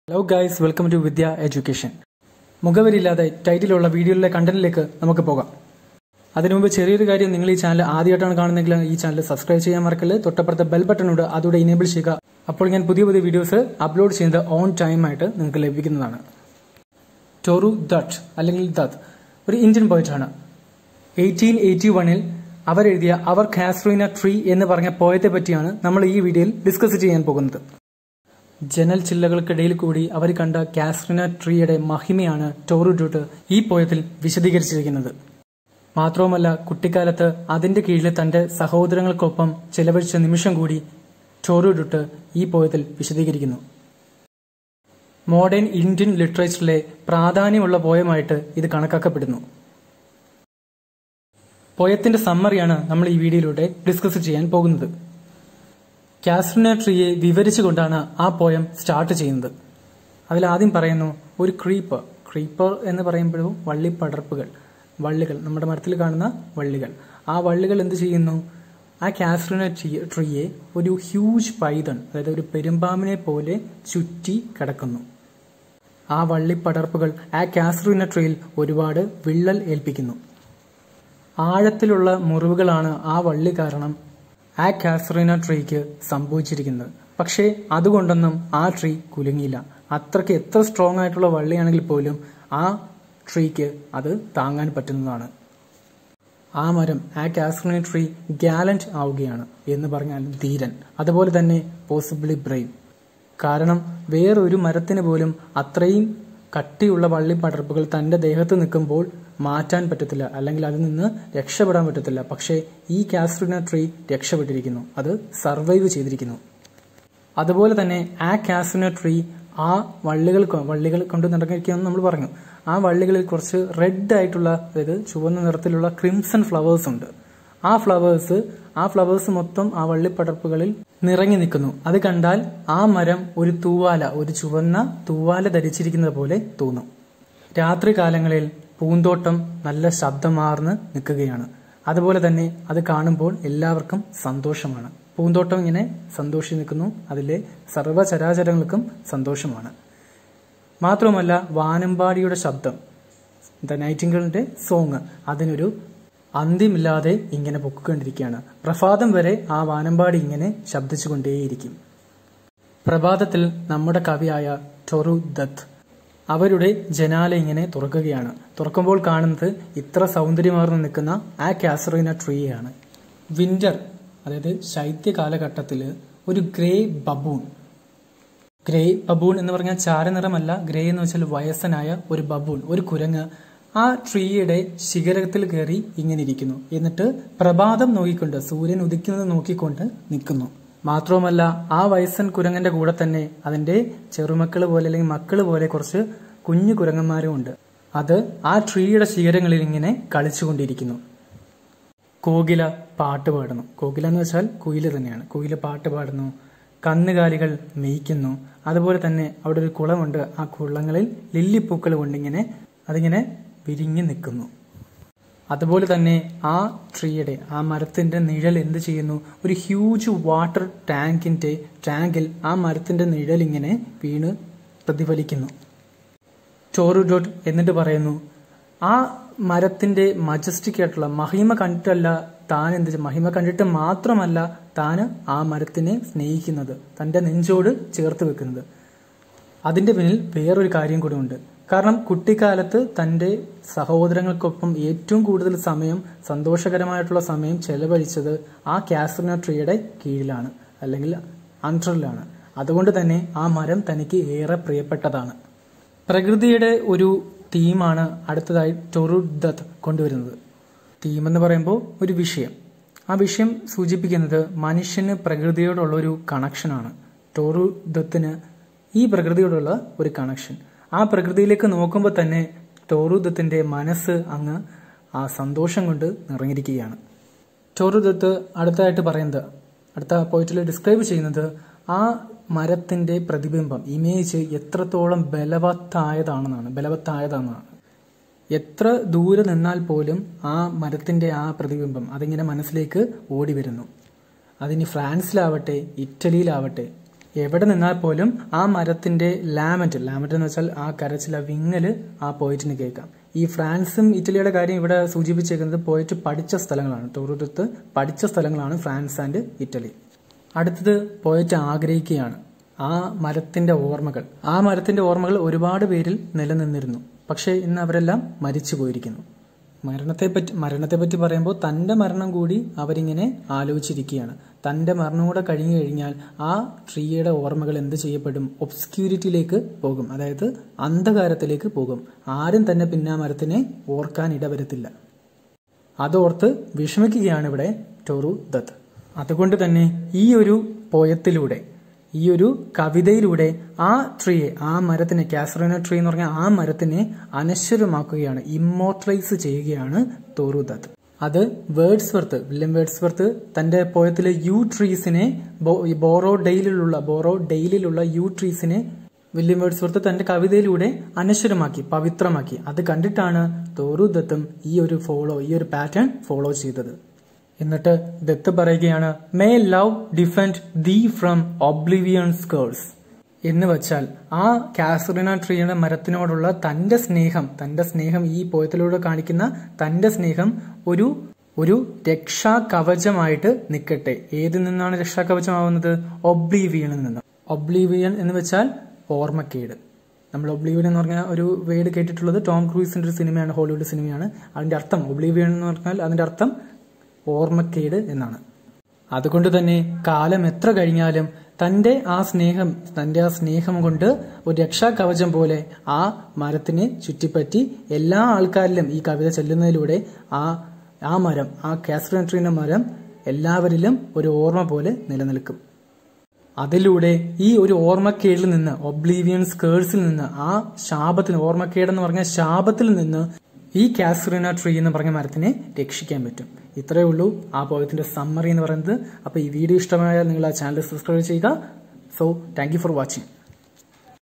hello guys welcome to Vidya education മുഖവരില്ലാതെ ടൈറ്റിലുള്ള വീഡിയോയിലെ കണ്ടന്റിലേക്ക് നമുക്ക് പോകാം അതിനു മുമ്പ് ചെറിയൊരു കാര്യം നിങ്ങൾ ഈ ചാനൽ ആദ്യമായിട്ടാണ് കാണുന്നതെങ്കിൽ ഈ ചാനൽ സബ്സ്ക്രൈബ് ചെയ്യാൻ മറക്കല് തൊട്ടപ്പുറത്തെ ബെൽ ബട്ടൺ ഉണ്ട് അതുകൂടെ ഇനേബിൾ ചെയ്യുക അപ്പോൾ ഞാൻ പുതിയ പുതിയ വീഡിയോസ് അപ്ലോഡ് ചെയ്യുന്നത് ഓൺ ടൈം ആയിട്ട് നിങ്ങൾക്ക് ലഭിക്കുന്നതാണ് ടോറു ദട്ട് അല്ലെങ്കിൽ ദത്ത് ഒരു ഇന്ത്യൻ പോയിട്ടാണ് എയ്റ്റീൻ എയ്റ്റി വണ്ണിൽ അവരെഴുതിയ അവർ കാസ്ട്രീന ട്രീ എന്ന് പറഞ്ഞ പോയത്തെ പറ്റിയാണ് നമ്മൾ ഈ വീഡിയോയിൽ ഡിസ്കസ് ചെയ്യാൻ പോകുന്നത് ജനൽ ചില്ലകൾക്കിടയിൽ കൂടി അവർ കണ്ട കാസ്ട്രീന ട്രീയുടെ മഹിമയാണ് ടോറു ഡൂട്ട് ഈ പോയത്തിൽ വിശദീകരിച്ചിരിക്കുന്നത് മാത്രവുമല്ല കുട്ടിക്കാലത്ത് അതിന്റെ കീഴിൽ തന്റെ സഹോദരങ്ങൾക്കൊപ്പം ചെലവഴിച്ച നിമിഷം കൂടി ടോറു ഡുട്ട് ഈ പോയത്തിൽ വിശദീകരിക്കുന്നു മോഡേൺ ഇന്ത്യൻ ലിറ്ററേച്ചറിലെ പ്രാധാന്യമുള്ള പോയമായിട്ട് ഇത് കണക്കാക്കപ്പെടുന്നു പോയത്തിന്റെ സമ്മറിയാണ് നമ്മൾ ഈ വീഡിയോയിലൂടെ ഡിസ്കസ് ചെയ്യാൻ പോകുന്നത് കാസ്ട്രിന ട്രീയെ വിവരിച്ചുകൊണ്ടാണ് ആ പോയം സ്റ്റാർട്ട് ചെയ്യുന്നത് അതിൽ ആദ്യം പറയുന്നു ഒരു ക്രീപ്പർ ക്രീപ്പർ എന്ന് പറയുമ്പോഴും വള്ളിപ്പടർപ്പുകൾ വള്ളികൾ നമ്മുടെ മരത്തിൽ കാണുന്ന വള്ളികൾ ആ വള്ളികൾ എന്ത് ചെയ്യുന്നു ആ കാസ്ട്രിന ട്രീയെ ഒരു ഹ്യൂജ് പൈതൺ അതായത് ഒരു പെരുമ്പാമ്പിനെ പോലെ ചുറ്റി കിടക്കുന്നു ആ വള്ളിപ്പടർപ്പുകൾ ആ കാസ്ട്രിന ട്രീയിൽ ഒരുപാട് വിള്ളൽ ഏൽപ്പിക്കുന്നു ആഴത്തിലുള്ള മുറിവുകളാണ് ആ വള്ളി കാരണം ആ കാസ്ട്രീന ട്രീക്ക് സംഭവിച്ചിരിക്കുന്നത് പക്ഷേ അതുകൊണ്ടൊന്നും ആ ട്രീ കുലുങ്ങിയില്ല അത്രയ്ക്ക് എത്ര സ്ട്രോങ് ആയിട്ടുള്ള വള്ളിയാണെങ്കിൽ പോലും ആ ട്രീക്ക് അത് താങ്ങാൻ പറ്റുന്നതാണ് ആ മരം ആ കാസ്ട്രീന ട്രീ ഗാലന്റ് ആവുകയാണ് എന്ന് പറഞ്ഞാൽ ധീരൻ അതുപോലെ തന്നെ പോസിബിളി ബ്രെയിൻ കാരണം വേറൊരു മരത്തിന് പോലും അത്രയും കട്ടിയുള്ള വള്ളിപ്പടർപ്പുകൾ തന്റെ ദേഹത്ത് നിൽക്കുമ്പോൾ മാറ്റാൻ പറ്റത്തില്ല അല്ലെങ്കിൽ അതിൽ നിന്ന് രക്ഷപ്പെടാൻ പറ്റത്തില്ല പക്ഷേ ഈ കാസ്ട്രിന ട്രീ രക്ഷപ്പെട്ടിരിക്കുന്നു അത് സർവൈവ് ചെയ്തിരിക്കുന്നു അതുപോലെ തന്നെ ആ കാസ്ട്രിന ട്രീ ആ വള്ളികൾ വള്ളികൾ കൊണ്ട് നിറഞ്ഞിരിക്കുകയെന്ന് നമ്മൾ പറഞ്ഞു ആ വള്ളികളിൽ കുറച്ച് റെഡ് ആയിട്ടുള്ള അതായത് ചുവന്ന നിറത്തിലുള്ള ക്രിംസൺ ഫ്ലവേഴ്സ് ഉണ്ട് ആ ഫ്ലവേഴ്സ് ആ ഫ്ലവേഴ്സ് മൊത്തം ആ വള്ളിപ്പടർപ്പുകളിൽ നിറങ്ങി നിൽക്കുന്നു അത് കണ്ടാൽ ആ മരം ഒരു തൂവാല ഒരു ചുവന്ന തൂവാല ധരിച്ചിരിക്കുന്നത് പോലെ തോന്നും രാത്രി കാലങ്ങളിൽ പൂന്തോട്ടം നല്ല ശബ്ദമാർന്ന് നിൽക്കുകയാണ് അതുപോലെ തന്നെ അത് കാണുമ്പോൾ എല്ലാവർക്കും സന്തോഷമാണ് പൂന്തോട്ടം ഇങ്ങനെ സന്തോഷിച്ച് നിൽക്കുന്നു അതിലെ സർവ്വചരാചരങ്ങൾക്കും സന്തോഷമാണ് മാത്രമല്ല വാനമ്പാടിയുടെ ശബ്ദം ദ നൈറ്റിംഗിളിന്റെ സോങ് അതിനൊരു അന്ത്യമില്ലാതെ ഇങ്ങനെ പൊക്കിക്കൊണ്ടിരിക്കുകയാണ് പ്രഭാതം വരെ ആ വാനമ്പാടി ഇങ്ങനെ ശബ്ദിച്ചുകൊണ്ടേയിരിക്കും പ്രഭാതത്തിൽ നമ്മുടെ കവിയായ ടൊറു ദത്ത് അവരുടെ ജനാല ഇങ്ങനെ തുറക്കുകയാണ് തുറക്കുമ്പോൾ കാണുന്നത് ഇത്ര സൗന്ദര്യമാർന്ന് നിൽക്കുന്ന ആ കാസറീന ട്രീയാണ് വിന്റർ അതായത് ശൈത്യ കാലഘട്ടത്തിൽ ഒരു ഗ്രേ ബബൂൺ ഗ്രേ ബബൂൺ എന്ന് പറഞ്ഞാൽ ചാരനിറമല്ല ഗ്രേ എന്ന് വെച്ചാൽ വയസ്സനായ ഒരു ബബൂൺ ഒരു കുരങ്ങ് ആ ട്രീയുടെ ശിഖരത്തിൽ കയറി ഇങ്ങനെ ഇരിക്കുന്നു എന്നിട്ട് പ്രഭാതം നോക്കിക്കൊണ്ട് സൂര്യൻ ഉദിക്കുന്നത് നോക്കിക്കൊണ്ട് നിൽക്കുന്നു മാത്രവുമല്ല ആ വയസ്സൻ കുരങ്ങന്റെ കൂടെ തന്നെ അതിന്റെ ചെറുമക്കൾ പോലെ അല്ലെങ്കിൽ മക്കൾ പോലെ കുറച്ച് കുഞ്ഞു കുരങ്ങന്മാരും ഉണ്ട് അത് ആ ട്രീയുടെ ശിഖരങ്ങളിൽ ഇങ്ങനെ കളിച്ചുകൊണ്ടിരിക്കുന്നു കോകില പാട്ട് പാടുന്നു കോകില എന്ന് വെച്ചാൽ കുയില് തന്നെയാണ് കുയില് പാട്ട് പാടുന്നു കന്നുകാലികൾ മെയ്ക്കുന്നു അതുപോലെ തന്നെ അവിടെ ഒരു കുളമുണ്ട് ആ കുളങ്ങളിൽ ലില്ലിപ്പൂക്കൾ കൊണ്ടിങ്ങനെ അതിങ്ങനെ വിരിഞ്ഞു നിൽക്കുന്നു അതുപോലെ തന്നെ ആ ട്രീയുടെ ആ മരത്തിന്റെ നിഴൽ എന്ത് ചെയ്യുന്നു ഒരു ഹ്യൂജ് വാട്ടർ ടാങ്കിന്റെ ടാങ്കിൽ ആ മരത്തിന്റെ നിഴൽ ഇങ്ങനെ വീണ് പ്രതിഫലിക്കുന്നു ചോറു ഡോട്ട് എന്നിട്ട് പറയുന്നു ആ മരത്തിന്റെ മജസ്റ്റിക് ആയിട്ടുള്ള മഹിമ കണ്ടിട്ടല്ല താൻ എന്ത് മഹിമ കണ്ടിട്ട് മാത്രമല്ല താന് ആ മരത്തിനെ സ്നേഹിക്കുന്നത് തന്റെ നെഞ്ചോട് ചേർത്ത് വെക്കുന്നത് അതിന്റെ പിന്നിൽ വേറൊരു കാര്യം കൂടി ഉണ്ട് കാരണം കുട്ടിക്കാലത്ത് തന്റെ സഹോദരങ്ങൾക്കൊപ്പം ഏറ്റവും കൂടുതൽ സമയം സന്തോഷകരമായിട്ടുള്ള സമയം ചെലവഴിച്ചത് ആ കാസറിന ട്രീയുടെ കീഴിലാണ് അല്ലെങ്കിൽ അണ്ടറിലാണ് അതുകൊണ്ട് തന്നെ ആ മരം തനിക്ക് ഏറെ പ്രിയപ്പെട്ടതാണ് പ്രകൃതിയുടെ ഒരു തീമാണ് അടുത്തതായി ടൊറുദത്ത് കൊണ്ടുവരുന്നത് തീം എന്ന് പറയുമ്പോൾ ഒരു വിഷയം ആ വിഷയം സൂചിപ്പിക്കുന്നത് മനുഷ്യന് പ്രകൃതിയോടുള്ള ഒരു കണക്ഷനാണ് ടോറു ദത്തിന് ഈ പ്രകൃതിയോടുള്ള ഒരു കണക്ഷൻ ആ പ്രകൃതിയിലേക്ക് നോക്കുമ്പോൾ തന്നെ ടോറുദത്തിന്റെ മനസ്സ് അങ്ങ് ആ സന്തോഷം കൊണ്ട് നിറഞ്ഞിരിക്കുകയാണ് ടോറുദത്ത് അടുത്തതായിട്ട് പറയുന്നത് അടുത്ത പോയിന്റിൽ ഡിസ്ക്രൈബ് ചെയ്യുന്നത് ആ മരത്തിന്റെ പ്രതിബിംബം ഇമേജ് എത്രത്തോളം ബലവത്തായതാണെന്നാണ് ബലവത്തായതാണെന്നാണ് എത്ര ദൂരെ നിന്നാൽ പോലും ആ മരത്തിന്റെ ആ പ്രതിബിംബം അതിങ്ങനെ മനസ്സിലേക്ക് ഓടി വരുന്നു അതിനി ഫ്രാൻസിലാവട്ടെ ഇറ്റലിയിലാവട്ടെ എവിടെ നിന്നാൽ പോലും ആ മരത്തിന്റെ ലാമറ്റ് ലാമറ്റ് എന്ന് വെച്ചാൽ ആ കരച്ചിൽ ആ വിങ്ങല് ആ പോയിറ്റിന് കേൾക്കാം ഈ ഫ്രാൻസും ഇറ്റലിയുടെ കാര്യം ഇവിടെ സൂചിപ്പിച്ചേക്കുന്നത് പോയിട്ട് പഠിച്ച സ്ഥലങ്ങളാണ് ടൂറിസ്റ്റ് പഠിച്ച സ്ഥലങ്ങളാണ് ഫ്രാൻസ് ആൻഡ് ഇറ്റലി അടുത്തത് പോയിട്ട് ആഗ്രഹിക്കുകയാണ് ആ മരത്തിന്റെ ഓർമ്മകൾ ആ മരത്തിന്റെ ഓർമ്മകൾ ഒരുപാട് പേരിൽ നിലനിന്നിരുന്നു പക്ഷേ ഇന്ന് അവരെല്ലാം മരിച്ചു പോയിരിക്കുന്നു മരണത്തെപ്പറ്റി മരണത്തെപ്പറ്റി പറയുമ്പോൾ തന്റെ മരണം കൂടി അവരിങ്ങനെ ആലോചിച്ചിരിക്കുകയാണ് തന്റെ മരണം കൂടെ കഴിഞ്ഞു കഴിഞ്ഞാൽ ആ ട്രീയുടെ ഓർമ്മകൾ എന്ത് ചെയ്യപ്പെടും ഒബ്സ്ക്യൂരിറ്റിയിലേക്ക് പോകും അതായത് അന്ധകാരത്തിലേക്ക് പോകും ആരും തന്നെ പിന്നെ ആ മരത്തിനെ ഓർക്കാൻ ഇടവരത്തില്ല അതോർത്ത് വിഷമിക്കുകയാണ് ഇവിടെ ടോറു ദത്ത് അതുകൊണ്ട് തന്നെ ഈ ഒരു പോയത്തിലൂടെ ഈ ഒരു കവിതയിലൂടെ ആ ട്രീയെ ആ മരത്തിനെ കാസറോന ട്രീ എന്ന് പറഞ്ഞാൽ ആ മരത്തിനെ അനശ്വരമാക്കുകയാണ് ഇമ്മോർട്ടലൈസ് ചെയ്യുകയാണ് തോറു ദത്ത് അത് Wordsworth William Wordsworth തന്റെ പോയത്തിലെ യു ട്രീസിനെ ബോറോ ഡെയിലുള്ള ബോറോ ഡെയിലുള്ള യു ട്രീസിനെ വില്യം വേർഡ്സ് വർത്ത് തന്റെ കവിതയിലൂടെ അനശ്വരമാക്കി പവിത്രമാക്കി അത് കണ്ടിട്ടാണ് തോറു ദത്തും ഈ ഒരു ഫോളോ ഈ ഒരു പാറ്റേൺ ഫോളോ ചെയ്തത് എന്നിട്ട് ദത്ത് പറയുകയാണ് may love defend thee from oblivion curse എന്ന് വെച്ചാൽ ആ കാസറിന ട്രീയുടെ മരത്തിനോടുള്ള തന്റെ സ്നേഹം തന്റെ സ്നേഹം ഈ പോയത്തിലൂടെ കാണിക്കുന്ന തന്റെ സ്നേഹം ഒരു ഒരു രക്ഷാ കവചമായിട്ട് നിൽക്കട്ടെ ഏതിൽ നിന്നാണ് രക്ഷാ കവചമാവുന്നത് ഒബ്ലീവിയനിൽ നിന്ന് ഒബ്ലീവിയൻ എന്ന് വെച്ചാൽ ഓർമ്മക്കേട് നമ്മൾ ഒബ്ലീവിയൻ എന്ന് പറഞ്ഞ ഒരു വേർഡ് കേട്ടിട്ടുള്ളത് ടോം ക്രൂസിന്റെ ഒരു സിനിമയാണ് ഹോളിവുഡ് സിനിമയാണ് അതിന്റെ അർത്ഥം ഒബ്ലീവിയൻ എന്ന് പറഞ്ഞാൽ അതിന്റെ അർത്ഥം ഓർമ്മക്കേട് എന്നാണ് അതുകൊണ്ട് തന്നെ കാലം എത്ര കഴിഞ്ഞാലും തന്റെ ആ സ്നേഹം തന്റെ ആ സ്നേഹം കൊണ്ട് ഒരു രക്ഷാകവചം പോലെ ആ മരത്തിനെ ചുറ്റിപ്പറ്റി എല്ലാ ആൾക്കാരിലും ഈ കവിത ചെല്ലുന്നതിലൂടെ ആ ആ മരം ആ കാസ്ട്രോൺ ട്രീന്റെ മരം എല്ലാവരിലും ഒരു ഓർമ്മ പോലെ നിലനിൽക്കും അതിലൂടെ ഈ ഒരു ഓർമ്മക്കേടിൽ നിന്ന് ഒബ്ലീവിയൻ സ്കേഴ്സിൽ നിന്ന് ആ ശാപത്തിന് ഓർമ്മക്കേടെന്ന് പറഞ്ഞ ശാപത്തിൽ നിന്ന് ഈ കാസ്റിന ട്രീ എന്ന് പറഞ്ഞ മരത്തിനെ രക്ഷിക്കാൻ പറ്റും ഇത്രയേ ഉള്ളൂ ആ പോയത്തിന്റെ സമ്മറി എന്ന് പറയുന്നത് അപ്പൊ ഈ വീഡിയോ ഇഷ്ടമായാൽ നിങ്ങൾ ആ ചാനൽ സബ്സ്ക്രൈബ് ചെയ്യുക സോ താങ്ക് ഫോർ വാച്ചിങ്